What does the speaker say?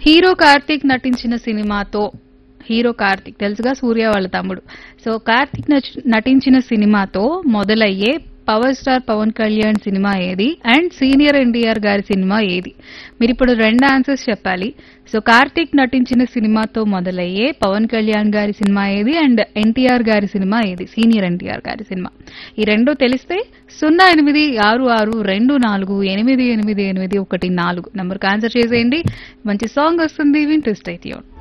hero Karthik నటించిన సినిమాతో hero Karthik తెలుసుగా సూర్య వాళ్ళ తమ్ముడు సో కార్తీక్ నచ్- నటించిన సినిమాతో మొదలయ్యే పవర్ స్టార్ పవన్ కళ్యాణ్ సినిమా ఏది అండ్ సీనియర్ ఎన్టీఆర్ గారి సినిమా ఏది మీరు ఇప్పుడు రెండు ఆన్సర్స్ చెప్పాలి సో కార్తీక్ నటించిన సినిమాతో మొదలయ్యే పవన్ కళ్యాణ్ గారి సినిమా ఏది అండ్ ఎన్టీఆర్ గారి సినిమా ఏది సీనియర్ ఎన్టీఆర్ గారి సినిమా ఈ రెండు తెలిస్తే సున్నా ఎనిమిది ఆరు ఆరు రెండు నాలుగు ఎనిమిది ఎనిమిది ఎనిమిది ఒకటి నాలుగు నెంబర్కి ఆన్సర్ చేసేయండి మంచి సాంగ్ వస్తుంది వింటూ స్టేట్